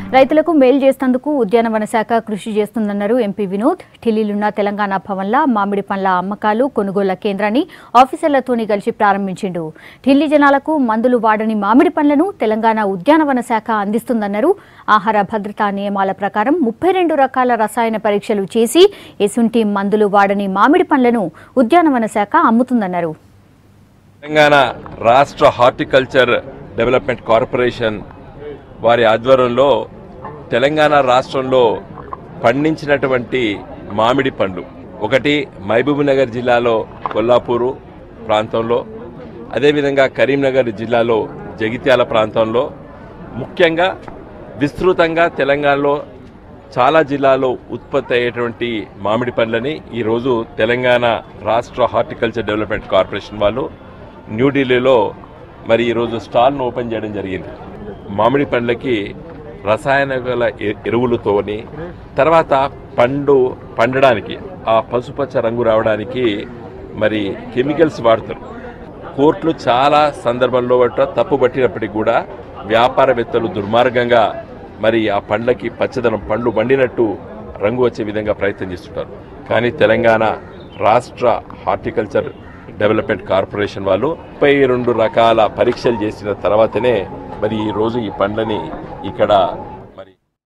రైతులకు మేలు చేసేందుకు ఉద్యానవన శాఖ కృషి చేస్తుందన్నారు ఎంపీ వినోద్ ఢిల్లీలున్న తెలంగాణ భవన్ల మామిడి పండ్ల అమ్మకాలు కొనుగోళ్ల కేంద్రాన్ని ఆఫీసర్లతోని కలిసి ప్రారంభించిండు ఢిల్లీ జనాలకు మందులు వాడని మామిడి పండ్లను తెలంగాణ ఉద్యానవన శాఖ అందిస్తుందన్నారు ఆహార భద్రతా నియమాల ప్రకారం ముప్పై రెండు రకాల రసాయన పరీక్షలు చేసి ఎసుంటి మందులు వాడని మామిడి పండ్లను ఉద్యానవన శాఖ అమ్ముతుందన్నారు తెలంగాణ రాష్ట్ర హార్టికల్చర్ డెవలప్మెంట్ కార్పొరేషన్ వారి ఆధ్వర్యంలో తెలంగాణ రాష్ట్రంలో పండించినటువంటి మామిడి పండ్లు ఒకటి మహబూబ్ నగర్ జిల్లాలో కొల్లాపూరు ప్రాంతంలో అదేవిధంగా కరీంనగర్ జిల్లాలో జగిత్యాల ప్రాంతంలో ముఖ్యంగా విస్తృతంగా తెలంగాణలో చాలా జిల్లాల్లో ఉత్పత్తి అయ్యేటువంటి మామిడి పండ్లని ఈరోజు తెలంగాణ రాష్ట్ర హార్టికల్చర్ డెవలప్మెంట్ కార్పొరేషన్ వాళ్ళు న్యూఢిల్లీలో మరి ఈరోజు స్టాల్ను ఓపెన్ చేయడం జరిగింది మామిడి పండ్లకి రసాయన గల ఎ- ఎరువులతోని తర్వాత పండు పండడానికి ఆ పసుపచ్చ రంగు రావడానికి మరి కెమికల్స్ వాడతారు కోర్టులు చాలా సందర్భంలో బట్ట తప్పు పట్టినప్పటికీ కూడా వ్యాపారవేత్తలు దుర్మార్గంగా మరి ఆ పండ్లకి పచ్చదనం పండ్లు వండినట్టు రంగు వచ్చే విధంగా ప్రయత్నం చేస్తుంటారు కానీ తెలంగాణ రాష్ట్ర హార్టికల్చర్ డెవలప్మెంట్ కార్పొరేషన్ వాళ్ళు ముప్పై రెండు రకాల పరీక్షలు చేసిన తర్వాతనే మరి ఈ రోజు ఈ పండ్లని ఇక్కడ